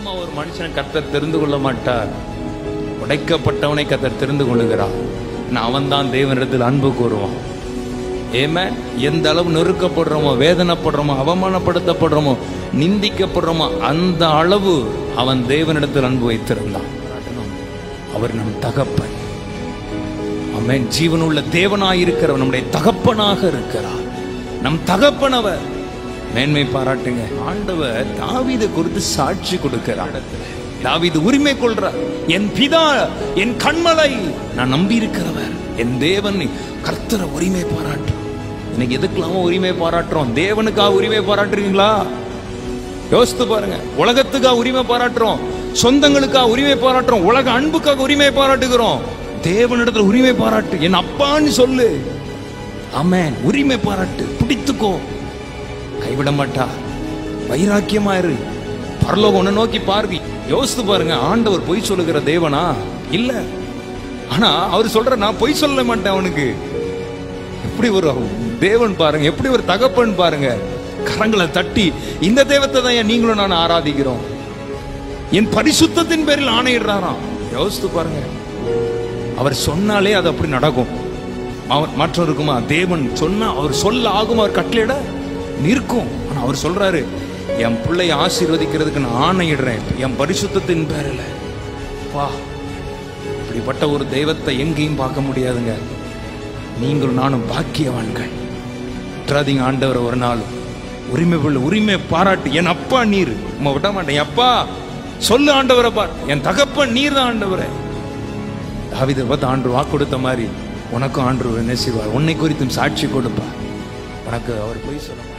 சும்மா ஒரு மனுஷனை கர்த்தர் தெரிந்து கொள்ள மாட்டார் உடைக்கப்பட்டவனை கர்த்தர் தெரிந்து கொள்ளுகிறார் நான் அவன்தான் தேவனிடத்தில் அன்பு கூறுவான் ஏமே எந்த அளவு நெருக்கப்படுறோமோ வேதனைப்படுறோமோ அவமானப்படுத்தப்படுறோமோ நிந்திக்கப்படுறோமோ அந்த அளவு அவன் தேவனிடத்தில் அன்பு வைத்திருந்தான் அவர் நம் தகப்பன் அவன் ஜீவனுள்ள தேவனாயிருக்கிறவர் நம்முடைய தகப்பனாக இருக்கிறார் நம் தகப்பனவர் மேன்மை பாராட்டுங்க ஆண்டவர் தாவீதை குறித்து சாட்சி கொடுக்கிறார் தாவீது உரிமை கொள்றார் என் பிதா என் கண்மலை நான் நம்பி இருக்கிறவர் என் தேவன் கர்த்தரை உரிமை பாராட்டுறோம் இன்னைக்கு எதுக்கெல்லாம் உரிமை பாராட்டுறோம் தேவனுக்காக உரிமை பாராட்டுறீங்களா யோசித்து பாருங்க உலகத்துக்காக உரிமை பாராட்டுறோம் சொந்தங்களுக்காக உரிமை பாராட்டுறோம் உலக அன்புக்காக உரிமை பாராட்டுகிறோம் தேவனிடத்துல உரிமை பாராட்டு என் அப்பான்னு சொல்லு ஆமென் உரிமை பாராட்டு பிடித்துக்கோ கைவிட மாட்டா வைராக்கியமா இரு பரலோகம் உன்னை நோக்கி பார்வி யோசித்து பாருங்க ஆண்டவர் பொய் சொல்லுகிற தேவனா இல்ல ஆனா அவர் சொல்ற நான் பொய் சொல்ல மாட்டேன் அவனுக்கு எப்படி ஒரு தேவன் பாருங்க எப்படி ஒரு தகப்பன் பாருங்க கரங்களை தட்டி இந்த தெய்வத்தை தான் ஏன் நீங்களும் நான் ஆராதிக்கிறோம் என் பரிசுத்தத்தின் பேரில் ஆணையிடுறாராம் யோசித்து பாருங்க அவர் சொன்னாலே அது அப்படி நடக்கும் அவர் மற்ற இருக்குமா தேவன் சொன்னா அவர் சொல்ல ஆகும் அவர் கட்டளையிட நிற்கும் ஆனா அவர் சொல்றாரு என் பிள்ளையை ஆசீர்வதிக்கிறதுக்கு நான் ஆணையிடுறேன் என் பரிசுத்தத்தின் பேரில் வா இப்படிப்பட்ட ஒரு தெய்வத்தை எங்கேயும் பார்க்க முடியாதுங்க நீங்கள் நானும் பாக்கியவான்கள் விட்டுறாதீங்க ஆண்டவர் ஒரு நாள் உரிமை உள்ள உரிமை பாராட்டு என் அப்பா நீர் உம்மை விட மாட்டேன் அப்பா சொல்லு ஆண்டவரை பார் என் தகப்பன் நீர் தான் ஆண்டவரே தாவிதை பார்த்து ஆண்டு வாக்கு கொடுத்த மாதிரி உனக்கும் ஆண்டு என்ன செய்வார் உன்னை குறித்தும் சாட்சி கொடுப்பார் உனக்கு அவர் போய் சொல்ல